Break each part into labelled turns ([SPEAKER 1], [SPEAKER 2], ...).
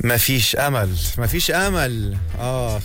[SPEAKER 1] مفيش امل مفيش امل اه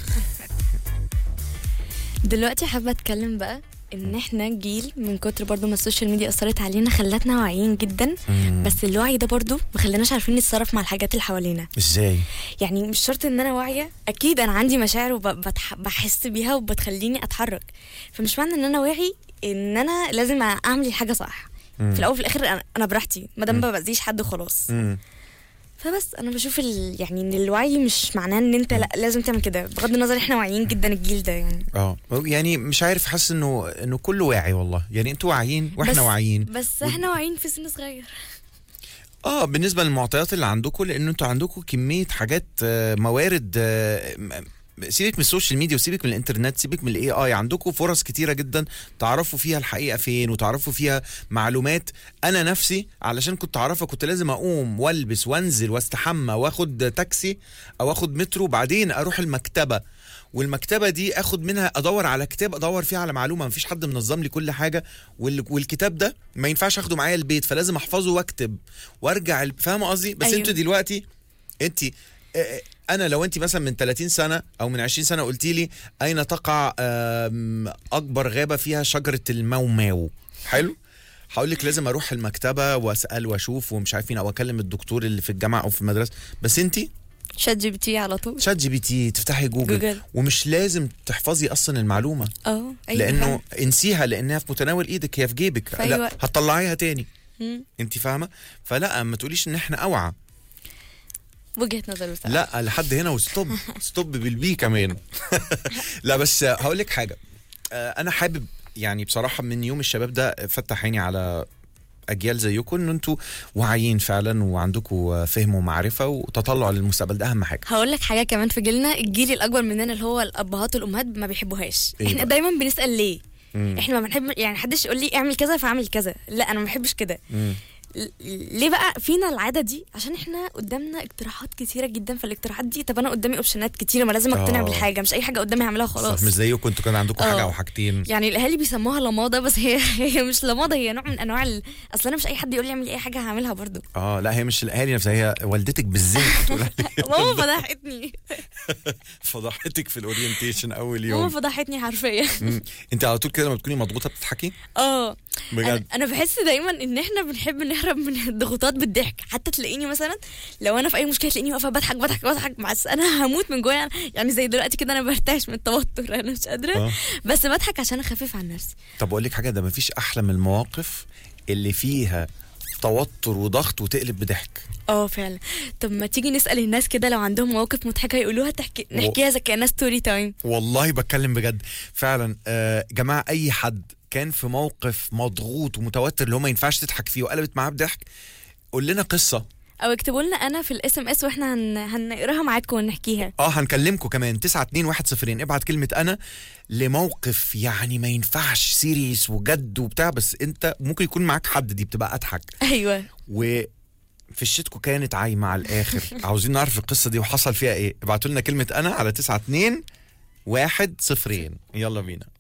[SPEAKER 2] دلوقتي حابه اتكلم بقى ان احنا جيل من كتر برضو ما السوشيال ميديا اثرت علينا خلتنا واعيين جدا
[SPEAKER 1] مم.
[SPEAKER 2] بس الوعي ده برضو ما خلاناش عارفين نتصرف مع الحاجات اللي حوالينا
[SPEAKER 1] ازاي
[SPEAKER 2] يعني مش شرط ان انا واعيه اكيد انا عندي مشاعر وبحس بيها وبتخليني اتحرك فمش معنى ان انا واعي ان انا لازم اعمل الحاجه صح
[SPEAKER 1] مم.
[SPEAKER 2] في الاول وفي الاخر أنا- انا براحتي ما دام
[SPEAKER 1] مم.
[SPEAKER 2] ما باذيش حد خلاص
[SPEAKER 1] مم.
[SPEAKER 2] فبس انا بشوف ال... يعني ان الوعي مش معناه ان انت لا لازم تعمل كده بغض النظر احنا واعيين جدا الجيل ده يعني
[SPEAKER 1] اه يعني مش عارف حاسس انه انه كله واعي والله يعني انتوا واعيين واحنا
[SPEAKER 2] بس-
[SPEAKER 1] واعيين
[SPEAKER 2] بس احنا واعيين في سن صغير
[SPEAKER 1] اه بالنسبه للمعطيات اللي عندكم لان انتوا عندكم كميه حاجات آه، موارد آه، م- سيبك من السوشيال ميديا وسيبك من الانترنت سيبك من الاي اي عندكم فرص كتيره جدا تعرفوا فيها الحقيقه فين وتعرفوا فيها معلومات انا نفسي علشان كنت اعرفها كنت لازم اقوم والبس وانزل واستحمى واخد تاكسي او اخد مترو بعدين اروح المكتبه والمكتبه دي اخد منها ادور على كتاب ادور فيه على معلومه مفيش حد منظم لي كل حاجه وال- والكتاب ده ما ينفعش اخده معايا البيت فلازم احفظه واكتب وارجع ال- فاهمه قصدي بس
[SPEAKER 2] أيوة.
[SPEAKER 1] انتوا دلوقتي انت آه، انا لو انت مثلا من 30 سنه او من 20 سنه قلتي لي اين تقع آم، اكبر غابه فيها شجره الموماو حلو هقول لك لازم اروح المكتبه واسال واشوف ومش عارفين او اكلم الدكتور اللي في الجامعه او في المدرسه بس انت
[SPEAKER 2] شات جي بي تي على طول
[SPEAKER 1] شات جي بي تي تفتحي جوجل,
[SPEAKER 2] جوجل.
[SPEAKER 1] ومش لازم تحفظي اصلا المعلومه
[SPEAKER 2] اه ايوه
[SPEAKER 1] لانه انسيها لانها في متناول ايدك هي في جيبك
[SPEAKER 2] في أي
[SPEAKER 1] لا
[SPEAKER 2] وقت.
[SPEAKER 1] هتطلعيها تاني
[SPEAKER 2] مم.
[SPEAKER 1] انت فاهمه فلا ما تقوليش ان احنا اوعى
[SPEAKER 2] وجهه نظر بصراحه
[SPEAKER 1] لا لحد هنا وستوب ستوب بالبي كمان لا بس هقول لك حاجه آه، انا حابب يعني بصراحه من يوم الشباب ده فتح عيني على اجيال زيكم ان انتوا واعيين فعلا وعندكم فهم ومعرفه وتطلع للمستقبل ده اهم حاجه
[SPEAKER 2] هقول لك حاجه كمان في جيلنا الجيل الاكبر مننا اللي هو الابهات والامهات ما بيحبوهاش
[SPEAKER 1] إيه
[SPEAKER 2] احنا
[SPEAKER 1] بقى؟
[SPEAKER 2] دايما بنسال ليه
[SPEAKER 1] مم.
[SPEAKER 2] احنا ما بنحب يعني محدش يقول لي اعمل كذا فاعمل كذا لا انا ما بحبش كده
[SPEAKER 1] مم.
[SPEAKER 2] ل- ليه بقى فينا العاده دي عشان احنا قدامنا اقتراحات كتيره جدا فالاقتراحات دي طب انا قدامي اوبشنات كتيره ما لازم اقتنع
[SPEAKER 1] آه.
[SPEAKER 2] بالحاجه مش اي حاجه قدامي هعملها خلاص
[SPEAKER 1] صح مش زيكم انتوا كان عندكم
[SPEAKER 2] آه.
[SPEAKER 1] حاجه او حاجتين
[SPEAKER 2] يعني الاهالي بيسموها لماضه بس هي هي مش لماضه هي نوع من انواع ال... اصل انا مش اي حد يقول لي اعمل اي حاجه هعملها برضو
[SPEAKER 1] اه لا هي مش الاهالي نفسها هي والدتك بالذات بتقول عليك.
[SPEAKER 2] ماما فضحتني
[SPEAKER 1] فضحتك في الاورينتيشن اول
[SPEAKER 2] ماما
[SPEAKER 1] يوم
[SPEAKER 2] فضحتني حرفيا
[SPEAKER 1] مم. انت على طول كده لما بتكوني مضغوطه بتضحكي
[SPEAKER 2] اه انا
[SPEAKER 1] بجد
[SPEAKER 2] انا بحس دايما ان احنا بنحب نهرب من الضغوطات بالضحك حتى تلاقيني مثلا لو انا في اي مشكله تلاقيني واقفه بضحك بضحك بضحك بس انا هموت من جوايا يعني زي دلوقتي كده انا برتعش من التوتر انا مش قادره
[SPEAKER 1] آه.
[SPEAKER 2] بس بضحك عشان اخفف عن نفسي
[SPEAKER 1] طب اقول لك حاجه ده مفيش احلى من المواقف اللي فيها توتر وضغط وتقلب بضحك
[SPEAKER 2] اه فعلا طب ما تيجي نسال الناس كده لو عندهم مواقف مضحكه يقولوها تحكي نحكيها زي كانها ستوري تايم
[SPEAKER 1] والله بتكلم بجد فعلا آه جماعه اي حد كان في موقف مضغوط ومتوتر اللي هو ما ينفعش تضحك فيه وقلبت معاه بضحك قول لنا قصه
[SPEAKER 2] او اكتبوا لنا انا في الاس ام اس واحنا هن... هنقراها معاكم ونحكيها
[SPEAKER 1] اه هنكلمكم كمان 921 ابعت كلمة أنا لموقف يعني ما ينفعش سيريس وجد وبتاع بس أنت ممكن يكون معاك حد دي بتبقى أضحك
[SPEAKER 2] ايوه
[SPEAKER 1] و في الشتكو كانت عايمة على الآخر عاوزين نعرف القصة دي وحصل فيها إيه ابعتوا لنا كلمة أنا على 92 واحد صفرين يلا بينا